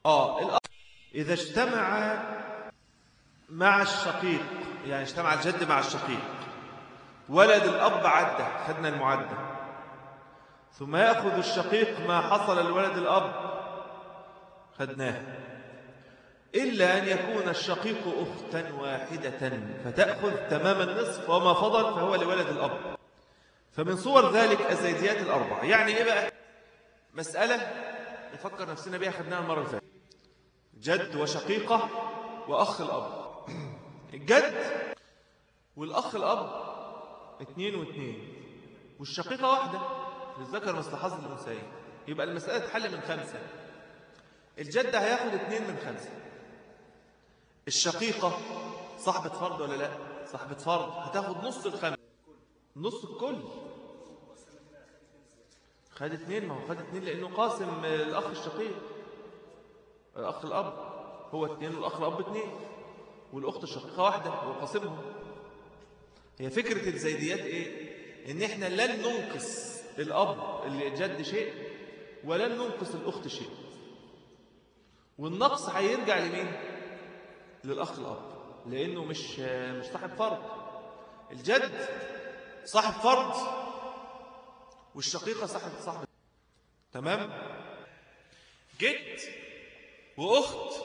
آه الأب إذا اجتمع مع الشقيق يعني اجتمع الجد مع الشقيق ولد الأب عدة خدنا المعدة ثم يأخذ الشقيق ما حصل لولد الأب خدناه إلا أن يكون الشقيق أختا واحدة فتأخذ تمام النصف وما فضل فهو لولد الأب فمن صور ذلك الزيديات الأربعة يعني إيه بقى مسألة نفكر نفسنا بها خدناها المرة اللي فاتت جد وشقيقة وأخ الأب الجد والأخ الأب اثنين واثنين والشقيقة واحدة للذكر مثل حظ الأنثيين يبقى المسألة تحل من خمسة الجد هياخد اثنين من خمسة الشقيقة صاحبة فرض ولا لا صاحبة فرض هتاخد نص الخمسة نص الكل خد اثنين ما هو خد اثنين لأنه قاسم الأخ الشقيق الأخ الأب هو اثنين والأخ الأب اثنين والأخت الشقيقة واحدة هو قاسمهم هي فكرة الزيديات إيه؟ إن إحنا لن ننقص الأب اللي جد شيء ولن ننقص الأخت شيء والنقص هيرجع لمين؟ للأخ الأب لأنه مش مش صاحب فرض الجد صاحب فرض والشقيقة صاحب صاحب تمام؟ جد وأخت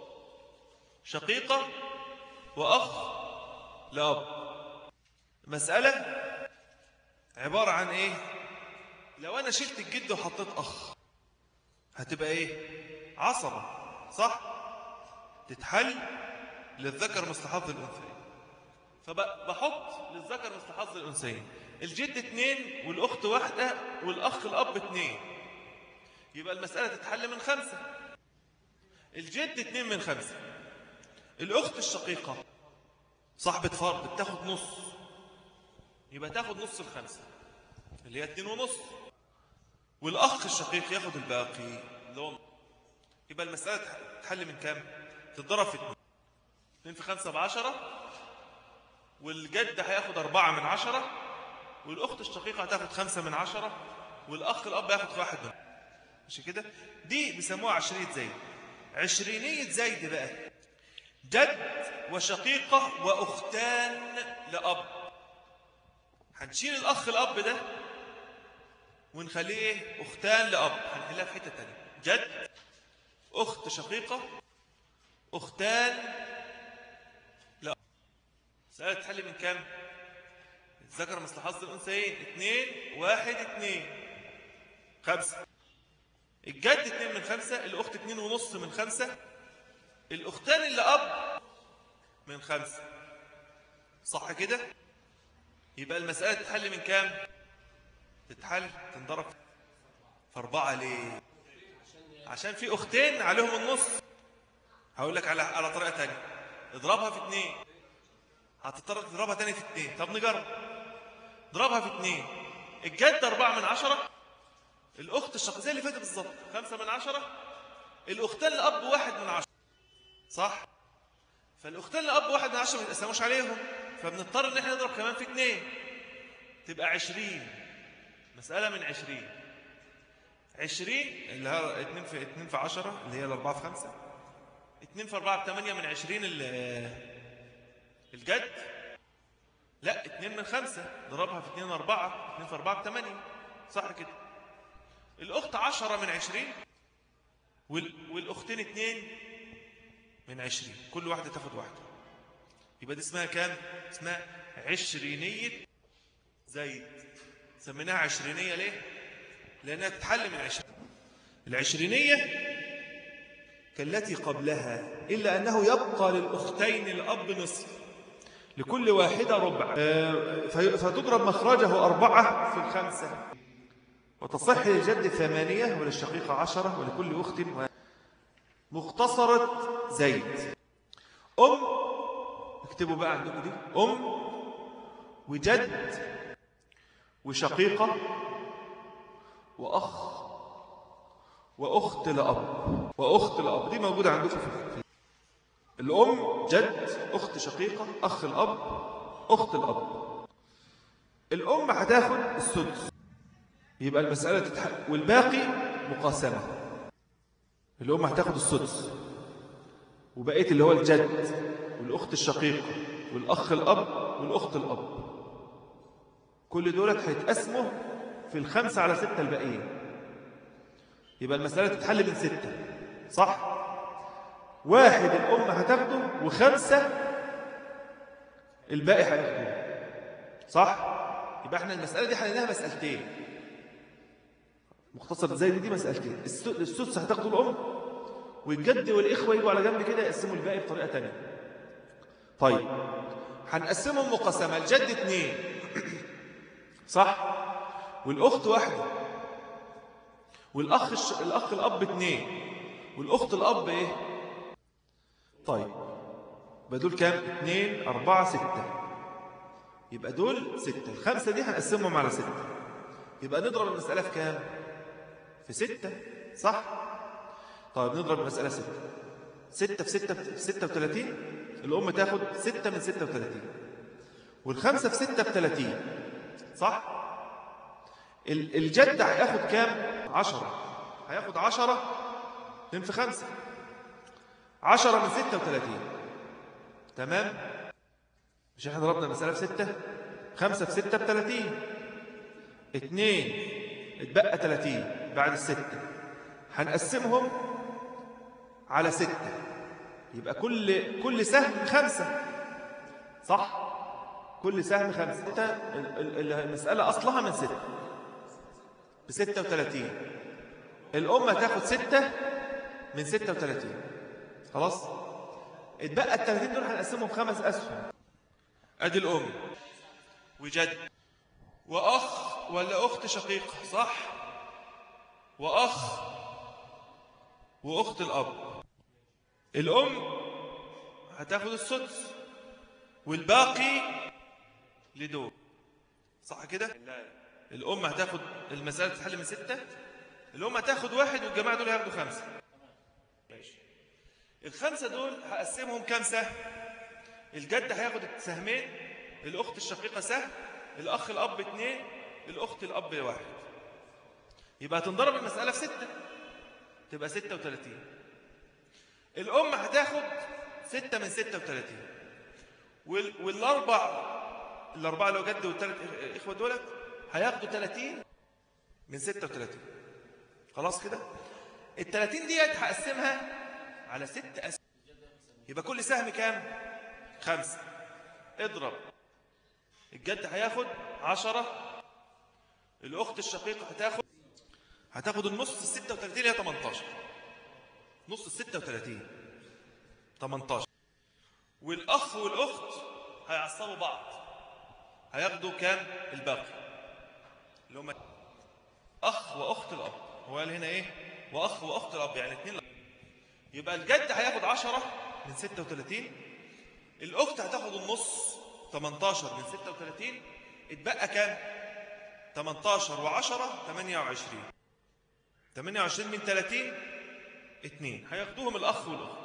شقيقة وأخ لأب مسألة عبارة عن إيه لو أنا شلت الجد وحطيت أخ هتبقى إيه عصبة صح تتحل للذكر مستحض الأنثيين فبحط للذكر مستحض الأنثيين الجد اتنين والأخت واحدة والأخ الأب اتنين يبقى المسألة تتحل من خمسة الجد اتنين من خمسة الأخت الشقيقة صاحبة فرد بتاخد نص يبقى تاخد نص الخمسة اللي هي اتنين ونص والأخ الشقيق ياخد الباقي اللي هو يبقى المسألة تحل من كام تتضرب في اتنين اتنين في خمسة بعشرة والجد هياخد أربعة من عشرة والأخت الشقيقة هتاخد خمسة من عشرة والأخ الأب ياخد واحد من مش كده دي بيسموها عشرية زيد عشرينية زيد بقى جد وشقيقة وأختان لأب هنشيل الأخ الأب ده ونخليه إيه أختان لأب هنحلها في حتة تانية جد أخت شقيقة أختان لأب سألة تحل من كام الذكر مثل حظ الأنثيين اثنين واحد اثنين خمسة الجد اتنين من خمسة الأخت اتنين ونص من خمسة الأختان اللي أب من خمسة صح كده يبقى المسألة تتحل من كام تتحل تنضرب في أربعة ليه عشان في أختين عليهم النص هقول لك على على طريقة تانية اضربها في اتنين هتضطر تضربها تاني في اتنين طب نجرب اضربها في اتنين الجد أربعة من عشرة الأخت الشقيقة زي اللي فاتت بالظبط خمسة من عشرة الأختان الأب واحد من عشرة صح فالأختان الأب واحد من عشرة ما نتقسموش عليهم فبنضطر إن احنا نضرب كمان في اتنين تبقى عشرين مسألة من عشرين عشرين اللي هي اتنين في اتنين في عشرة اللي هي الأربعة في خمسة اتنين في أربعة بثمانية من عشرين الجد لا اتنين من خمسة ضربها في اتنين أربعة اتنين في أربعة بثمانية صح كده الأخت عشرة من عشرين وال... والأختين اتنين من عشرين كل واحدة تاخد واحدة يبقى دي اسمها كام؟ اسمها عشرينية زيد سميناها عشرينية ليه؟ لأنها تتحل من عشرين العشرينية كالتي قبلها إلا أنه يبقى للأختين الأب نصف لكل واحدة ربع فتضرب مخرجه أربعة في الخمسة وتصح للجد ثمانية وللشقيقة عشرة ولكل أخت مختصرة زيد أم اكتبوا بقى عندكم دي أم وجد وشقيقة وأخ وأخت لأب وأخت لأب دي موجودة عندكم في الأم جد أخت شقيقة أخ الأب أخت الأب الأم هتاخد السدس يبقى المسألة تتحقق والباقي مقاسمة الأم هتاخد السدس وبقيت اللي هو الجد والأخت الشقيقة والأخ الأب والأخت الأب كل دولت هيتقسموا في الخمسة على ستة الباقيين يبقى المسألة تتحل من ستة صح؟ واحد الأم هتاخده وخمسة الباقي هياخدوه صح؟ يبقى احنا المسألة دي حليناها مسألتين مختصر زي دي, دي مسألتين السدس هتاخده الأم والجد والإخوة يجوا على جنب كده يقسموا الباقي بطريقة تانية طيب هنقسمهم مقسمة الجد اتنين صح؟ والأخت واحدة والأخ الش... الأخ الأب اتنين والأخت الأب إيه؟ طيب يبقى دول كام؟ اتنين أربعة ستة يبقى دول ستة الخمسة دي هنقسمهم على ستة يبقى نضرب المسألة في كام؟ في ستة صح؟ طيب نضرب المسألة ستة ستة في ستة في ستة وثلاثين الأم تاخد ستة من ستة وثلاثين والخمسة في ستة بثلاثين صح؟ الجد هياخد كام؟ عشرة هياخد عشرة اتنين في خمسة عشرة من ستة وثلاثين تمام؟ مش احنا ضربنا المسألة في ستة؟ خمسة في ستة بثلاثين اتنين اتبقى ثلاثين بعد الستة هنقسمهم على ستة يبقى كل كل سهم خمسة صح؟ كل سهم خمسة المسألة أصلها من ستة بستة وثلاثين الأم هتاخد ستة من ستة وثلاثين خلاص؟ اتبقى الثلاثين دول هنقسمهم خمس أسهم أدي الأم وجد وأخ ولا أخت شقيقة صح؟ وأخ وأخت الأب الأم هتاخد السدس والباقي لدول صح كده؟ الأم هتاخد المسألة تتحل من ستة الأم هتاخد واحد والجماعة دول هياخدوا خمسة ماشي الخمسة دول هقسمهم كام سهم الجد هياخد سهمين الأخت الشقيقة سهم الأخ الأب اتنين الأخت الأب واحد يبقى هتنضرب المسألة في ستة تبقى ستة وثلاثين الأم هتاخد ستة من ستة وثلاثين والأربع الأربعة لو جد والثلاث إخوة دولت هياخدوا 30 من 36 خلاص كده ال 30 ديت هقسمها على ست أسهم يبقى كل سهم كام خمسة اضرب الجد هياخد عشرة الأخت الشقيقة هتاخد هتاخد النص ال 36 هي 18 نص ال 36 18 والأخ والأخت هيعصبوا بعض هياخدوا كام الباقي اللي هم أخ وأخت الأب هو قال هنا إيه وأخ وأخت الأب يعني اثنين يبقى الجد هياخد عشرة من ستة وثلاثين الأخت هتاخد النص 18 من 36 اتبقى كام 18 و10 28 28 من 30 2 هياخدوهم الأخ والأخت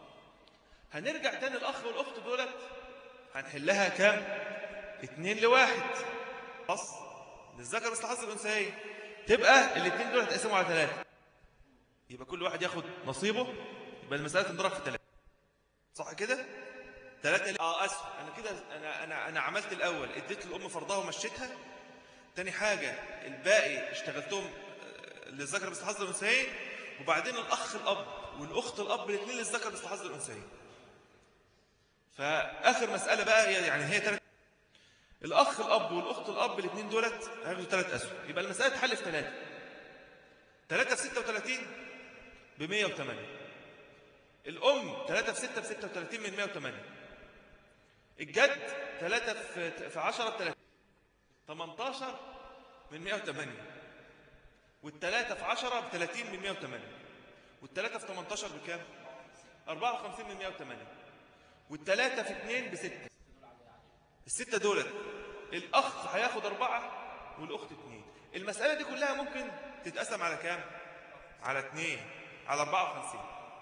هنرجع تاني الأخ والأخت دولت هنحلها كام 2 لواحد خلاص للذكر مثل حظ الانثيين تبقى الاثنين دول هتقسموا على ثلاثه يبقى كل واحد ياخد نصيبه يبقى المساله تنضرب في ثلاثه صح كده ثلاثه اه اسف انا كده انا انا انا عملت الاول اديت الام فرضها ومشيتها تاني حاجه الباقي اشتغلتهم للذكر مثل حظ الانثيين وبعدين الاخ الاب والاخت الاب الاثنين للذكر مثل حظ الانثيين فاخر مساله بقى هي يعني هي ثلاث الأخ الأب والأخت الأب الاثنين دولت هياخدوا ثلاث أسهم يبقى المسألة تحل في ثلاثة ثلاثة في ستة وثلاثين بمية وثمانية الأم ثلاثة في ستة في ستة وثلاثين من مية وثمانية الجد ثلاثة في في عشرة بثلاثين تمنتاشر من مية وثمانية والثلاثة في عشرة بثلاثين من مية وثمانية والثلاثة في تمنتاشر بكام؟ أربعة وخمسين من مية وثمانية والثلاثة في اثنين بستة الستة دولت الأخ هياخد أربعة والأخت اتنين المسألة دي كلها ممكن تتقسم على كام؟ على اتنين على أربعة وخمسين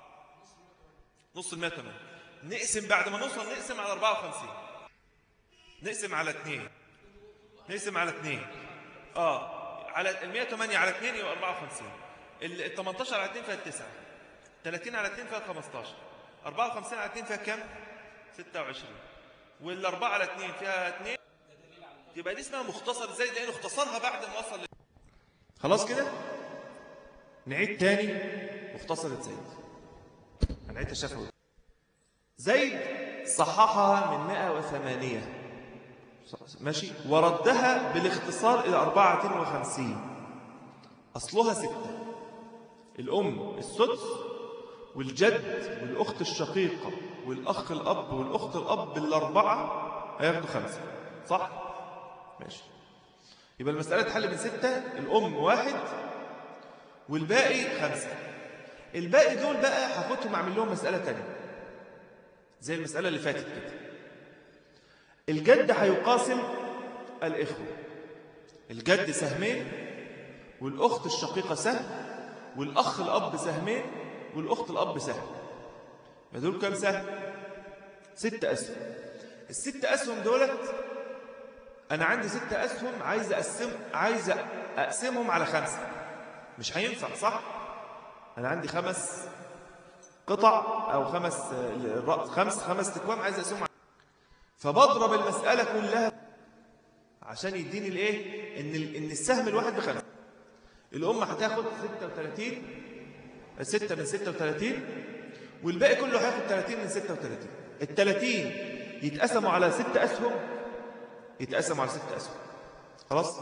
نص المية تمام نقسم بعد ما نوصل نقسم على أربعة وخمسين نقسم على اتنين نقسم على اتنين آه على المية تمانية على اتنين يبقى أربعة وخمسين ال 18 على اتنين فيها التسعة 30 على 2 فيها 15 54 على 2 فيها كام 26 والأربعة على 2 فيها 2 يبقى دي اسمها مختصر زي لأنه اختصرها بعد ما وصل خلاص كده نعيد تاني مختصر زيد هنعيد تشافه زيد صححها من 108 ماشي وردها بالاختصار إلى 54 أصلها ستة الأم السدس والجد والأخت الشقيقة والأخ الأب والأخت الأب الأربعة هياخدوا خمسة صح؟ ماشي يبقى المسألة تحل من ستة الأم واحد والباقي خمسة الباقي دول بقى هاخدهم أعمل لهم مسألة تانية زي المسألة اللي فاتت كده الجد هيقاسم الإخوة الجد سهمين والأخت الشقيقة سهم والأخ الأب سهمين والأخت الأب سهم دول كام سهم؟ ست أسهم الست أسهم دولت أنا عندي ست أسهم عايز أقسم عايز أقسمهم على خمسة مش هينفع صح؟ أنا عندي خمس قطع أو خمس خمس خمس تكوام عايز أقسمهم على فبضرب المسألة كلها عشان يديني الايه ان ان السهم الواحد بخمسة الأم هتاخد 36 6 من 36 والباقي كله هياخد 30 من 36 ال 30 يتقسموا على ست أسهم يتقسموا على ست أسهم خلاص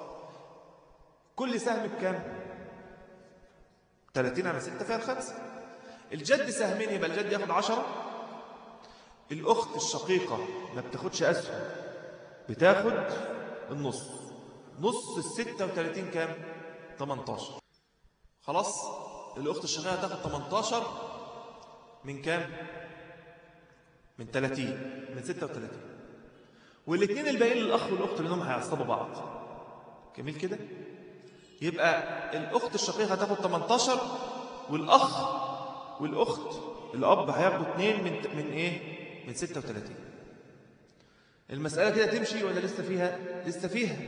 كل سهم بكام 30 على 6 فيها الخمسة الجد سهمين يبقى الجد ياخد 10 الأخت الشقيقة ما بتاخدش أسهم بتاخد النص نص ال 36 كام 18 خلاص الأخت الشقيقة هتاخد 18 من كام من 30 من 36 والاثنين الباقيين للأخ والأخت لأنهم هيعصبوا بعض جميل كده يبقى الأخت الشقيقة هتاخد 18 والأخ والأخت الأب هياخدوا 2 من من إيه من 36 المسألة كده تمشي ولا لسه فيها لسه فيها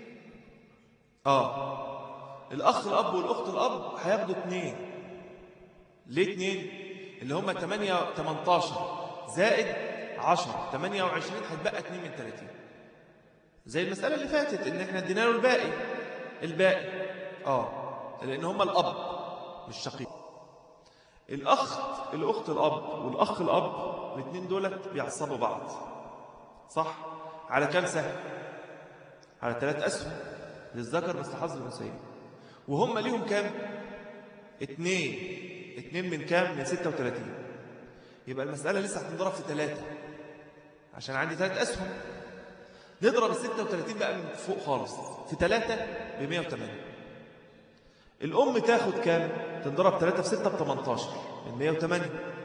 آه الأخ الأب والأخت الأب هياخدوا 2 ليه 2 اللي هم 8 18 زائد 10 28 هتبقى 2 من 30 زي المسألة اللي فاتت ان احنا ادينا له الباقي الباقي اه لان هم الاب مش شقيق الاخت الاخت الاب والاخ الاب الاثنين دولت بيعصبوا بعض صح على كام سهم على ثلاث اسهم للذكر مثل حظ الانثيين وهم ليهم كام اثنين اثنين من كام من 36 يبقى المسألة لسه هتنضرب في ثلاثة عشان عندي ثلاث أسهم نضرب ال 36 بقى من فوق خالص في ثلاثة ب 108 الأم تاخد كام تنضرب 3 في 6 ب 18 من 108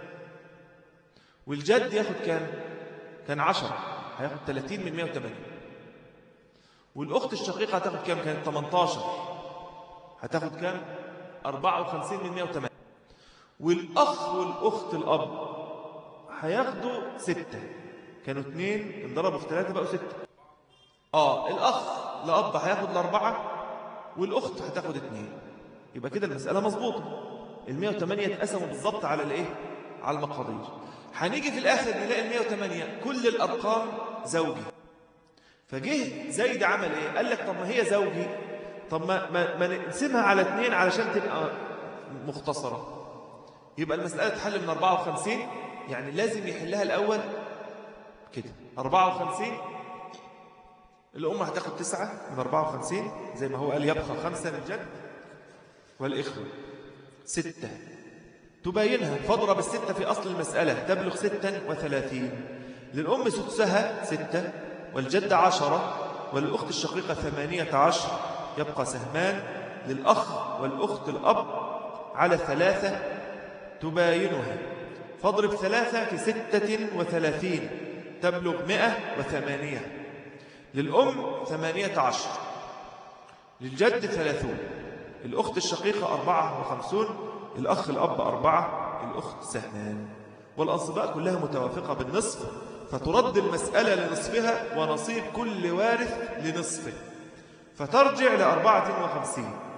والجد ياخد كام كان 10 هياخد 30 من 108 والأخت الشقيقة هتاخد كام كانت 18 هتاخد كام 54 من 108 والأخ والأخت الأب هياخدوا ستة كانوا اثنين انضربوا في ثلاثة بقوا ستة آه الأخ لأب هياخد الأربعة والأخت هتاخد اثنين يبقى كده المسألة مظبوطة ال 108 اتقسموا بالظبط على الايه على المقادير هنيجي في الآخر نلاقي ال 108 كل الأرقام زوجي فجه زيد عمل ايه قال لك طب ما هي زوجي طب ما, ما, ما نقسمها على اثنين علشان تبقى مختصرة يبقى المسألة تحل من 54 يعني لازم يحلها الأول كده 54 الأم هتاخد تسعة من 54 زي ما هو قال يبقى خمسة للجد والإخوة ستة تباينها فاضرب الستة في أصل المسألة تبلغ ستا وثلاثين للأم سدسها ستة والجد عشرة والأخت الشقيقة ثمانية عشر يبقى سهمان للأخ والأخت الأب على ثلاثة تباينها فاضرب ثلاثة في ستة وثلاثين تبلغ مئة وثمانية للأم ثمانية عشر للجد ثلاثون الأخت الشقيقة أربعة وخمسون الأخ الأب أربعة الأخت سهمان والأنصباء كلها متوافقة بالنصف فترد المسألة لنصفها ونصيب كل وارث لنصفه فترجع لأربعة وخمسين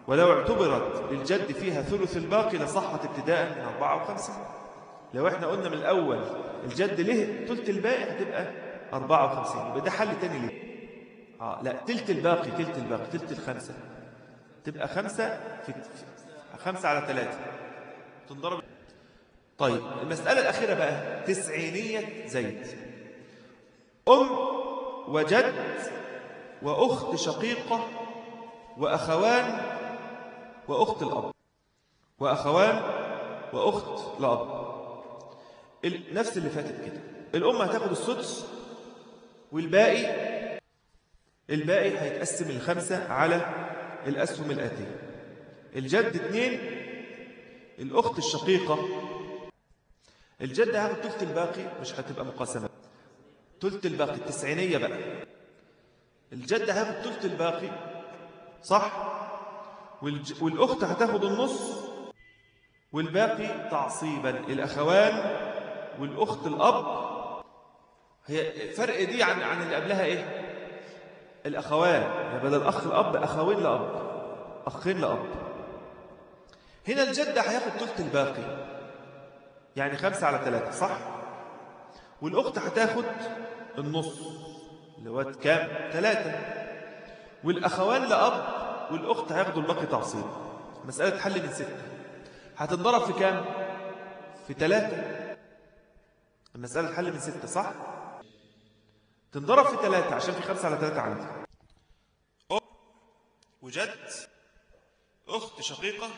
ولو اعتبرت للجد فيها ثلث الباقي لصحت ابتداء من 54 لو احنا قلنا من الأول الجد له ثلث الباقي هتبقى 54 يبقى ده حل تاني ليه آه لا تلت الباقي تلت الباقي تلت الخمسة تبقى خمسة في في- خمسة على ثلاثة تنضرب طيب المسألة الأخيرة بقى تسعينية زيد أم وجد وأخت شقيقة وأخوان وأخت الأب وأخوان وأخت الأب ال- نفس اللي فاتت كده الأم هتاخد السدس والباقي الباقي هيتقسم الخمسة على الأسهم الآتية الجد اتنين الأخت الشقيقة الجد هاخد تلت الباقي مش هتبقى مقاسمة تلت الباقي التسعينية بقى الجد هاخد تلت الباقي صح والج... والأخت هتاخد النص والباقي تعصيبا الأخوان والأخت الأب هي الفرق دي عن عن اللي قبلها إيه الأخوان يعني بدل أخ الأب أخوين لأب أخين لأب هنا الجد هياخد تلت الباقي يعني خمسة على ثلاثة صح والأخت هتاخد النص اللي هو كام ثلاثة والأخوان لأب والأخت هياخدوا الباقي تعصيب مسألة حل من ستة هتنضرب في كام في ثلاثة المسألة حل من ستة صح تنضرب في ثلاثة عشان في خمسة على ثلاثة عندي أم وجد أخت شقيقة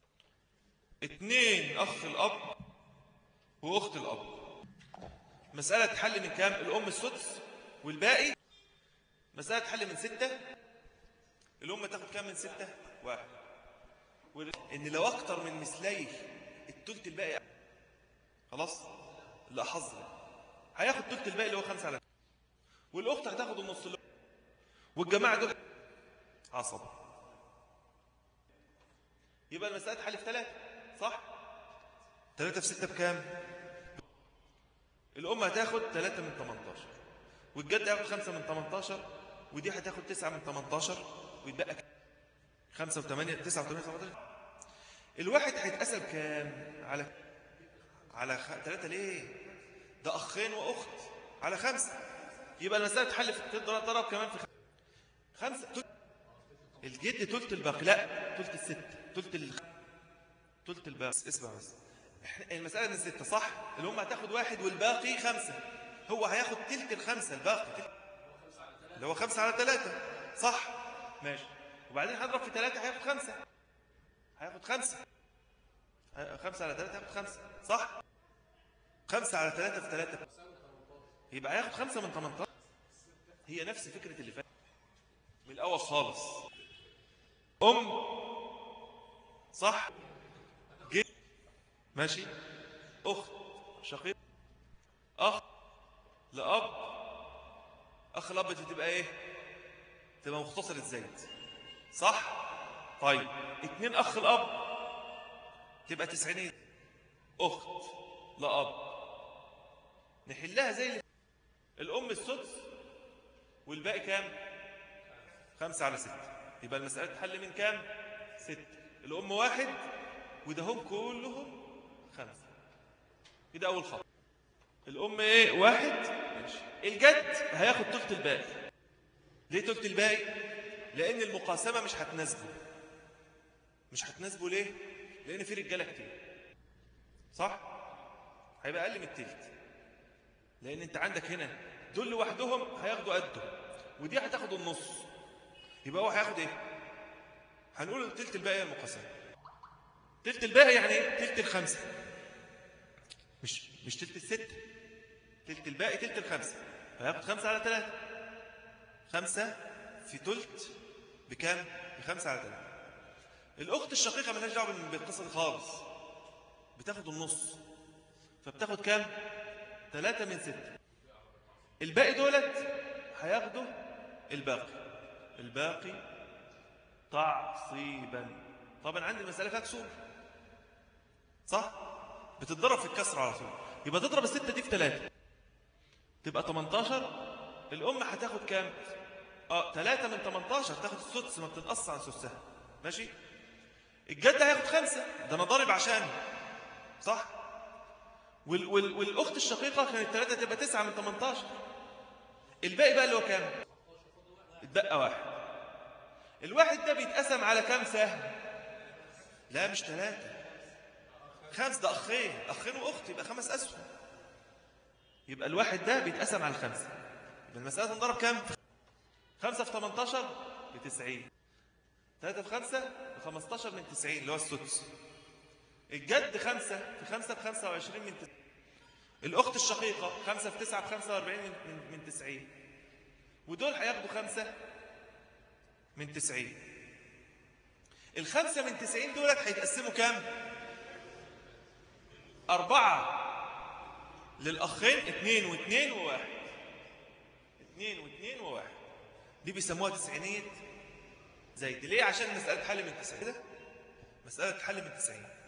اتنين أخ الأب وأخت الأب مسألة حل من كام الأم السدس والباقي مسألة حل من ستة الأم تاخد كام من ستة واحد وال- إن لو أكتر من مثليه التلت الباقي خلاص لا حظ هياخد تلت الباقي اللي هو خمسة على والأخت هتاخد النص اللي والجماعة دول عصب يبقى المسألة حل في ثلاثة صح؟ ثلاثة في ستة بكام؟ الأم هتاخد ثلاثة من 18 والجد هياخد خمسة من 18 ودي هتاخد تسعة من 18 ويتبقى كام؟ خمسة وثمانية تسعة وثمانية 18 الواحد هيتقسم كام؟ على على خ... ثلاثة ليه؟ ده أخين وأخت على خمسة يبقى المسألة تحل في تضرب ضرب كمان في خ- خمسة تل... الجد تلت الباقي لا تلت الست تلت ال... تلت الباقي اسمع بس إحنا- المسألة من ستة صح الأم هتاخد واحد والباقي خمسة هو هياخد تلت الخمسة الباقي تلت اللي هو خمسة على ثلاثة صح ماشي وبعدين هنضرب في ثلاثة هياخد خمسة هياخد خمسة هي- خمسة على ثلاثة هياخد خمسة صح خمسة على ثلاثة في ثلاثة يبقى هياخد خمسة من 18 هي نفس فكرة اللي فاتت من الأول خالص أم صح جد ماشي أخت شقيق أخ لأب أخ الأب دي تبقى إيه تبقى مختصر الزيت صح طيب اتنين أخ الأب تبقى تسعينية أخت لأب نحلها زي اللي الأم السدس والباقي كام خمسة على ستة يبقى المسألة تحل من كام ستة الأم واحد وده هم كلهم خمسة كده أول خط الأم إيه واحد ماشي الجد هياخد تلت الباقي ليه تلت الباقي لأن المقاسمة مش هتناسبه مش هتناسبه ليه لأن في رجالة كتير صح هيبقى أقل من التلت لأن أنت عندك هنا دول لوحدهم هياخدوا قده ودي هتاخد النص يبقى هو هياخد إيه؟ هنقول التلت الباقي المقاسمة تلت الباقي يعني إيه؟ تلت الخمسة مش مش تلت الستة تلت الباقي تلت الخمسة فهياخد خمسة على ثلاثة خمسة في تلت بكام؟ بخمسة على ثلاثة الأخت الشقيقة ملهاش دعوة بالقصة دي خالص بتاخد النص فبتاخد كام؟ ثلاثة من ستة الباقي دولت هياخدوا الباقي الباقي تعصيبا طبعا عندي المسألة فيها كسور صح؟ بتتضرب في الكسر على طول يبقى تضرب الستة دي في ثلاثة تبقى 18 الأم هتاخد كام؟ اه 3 من 18 تاخد السدس ما بتنقص عن سدسها ماشي؟ الجد هياخد خمسة ده أنا ضارب عشانه صح وال وال والأخت الشقيقة كانت ثلاثة تبقى تسعة من 18 الباقي بقى اللي هو كام اتبقى واحد الواحد ده بيتقسم على كام سهم لا مش ثلاثة خمس ده أخين أخين وأخت يبقى خمس أسهم يبقى الواحد ده بيتقسم على الخمسة يبقى المسألة تنضرب كام خمسة في 18 ب 90 3 في 5 ب 15 من 90 اللي هو السدس الجد 5 في 5 ب 25 من 90 الأخت الشقيقة 5 في 9 ب 45 من, من, من 90 ودول هياخدوا 5 من 90 الخمسة من 90 دولت هيتقسموا كام؟ أربعة للأخين اثنين واثنين وواحد اثنين واثنين وواحد دي بيسموها تسعينية زايد ليه عشان مسألة حل من تسعين كده مسألة حل من تسعين